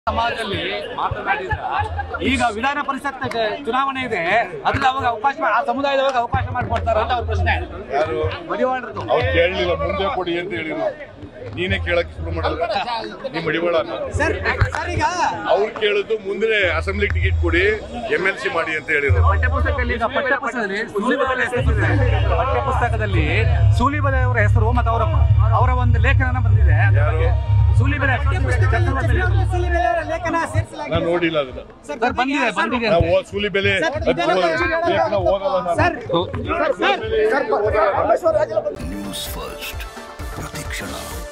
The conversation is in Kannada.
ಸಮಾಜದಲ್ಲಿ ಮಾತನಾಡಿದ್ರ ಈಗ ವಿಧಾನ ಪರಿಷತ್ ಚುನಾವಣೆ ಇದೆ ಅದ್ರಲ್ಲಿ ಅವಾಗ ಅವಕಾಶ ಆ ಸಮುದಾಯದವಾಗ ಅವಕಾಶ ಮಾಡಿಕೊಡ್ತಾರ ಅಂತ ಅವ್ರ ಪ್ರಶ್ನೆ ಯಾರು ಮಡಿವಾಳರದು ಅವ್ರು ಕೇಳಲಿಲ್ಲ ಮುಂದೆ ಕೊಡಿ ಅಂತ ಹೇಳಿದ್ರು ನೀನೇ ಕೇಳಕ್ ಶುರು ಮಾಡಿದ್ರು ನಿಮ್ ಮಡಿವಾಳ ಸರ್ ಸರ್ ಈಗ ಅವ್ರು ಕೇಳಿದ್ದು ಮುಂದೆ ಅಸೆಂಬ್ಲಿ ಟಿಕೆಟ್ ಕೊಡಿ ಎಂ ಎಲ್ ಸಿ ಮಾಡಿ ಅಂತ ಹೇಳಿದ್ರು ಪಠ್ಯಪುಸ್ತಕದಲ್ಲಿ ಈಗ ಪಠ್ಯಪುಸ್ತಕದಲ್ಲಿ ಸೂಲಿಬೆಲೆ ಹೆಸರು ಪಠ್ಯಪುಸ್ತಕದಲ್ಲಿ ಸೂಲಿಬೆಲೆ ಅವರ ಹೆಸರು ಮತ್ತು ಅವರ ಅವರ ಒಂದು ಲೇಖನ ಬಂದಿದೆ ಅದ್ರ ಬಗ್ಗೆ. ಸೂಲಿಬೆಲೆ ಚಕ್ರವರ್ತಿ ಸುಲಿಬೆಲೆಯವರ ಲೇಖನ ಸೇರಿಸಲಾಗಿದೆ ನಾನು ನೋಡಿಲ್ಲ ಅದನ್ನ ಸರ್ ಬಂದಿದೆ ಬಂದಿದೆ ನಾವು ಓದ್- ಸೂಲಿ ಬೆಲೆ ಸರ್, ಅದ್ ಇದೆಲ್ಲ ಓದಲ್ಲ. ಹೆಚ್ಚಿಗೆ ಲೇಖನ ಓದಲ್ಲ ನಾನು. ಸರ್ ನ್ಯೂಸ್ ಫಸ್ಟ್ ಪ್ರತಿಕ್ಷಣ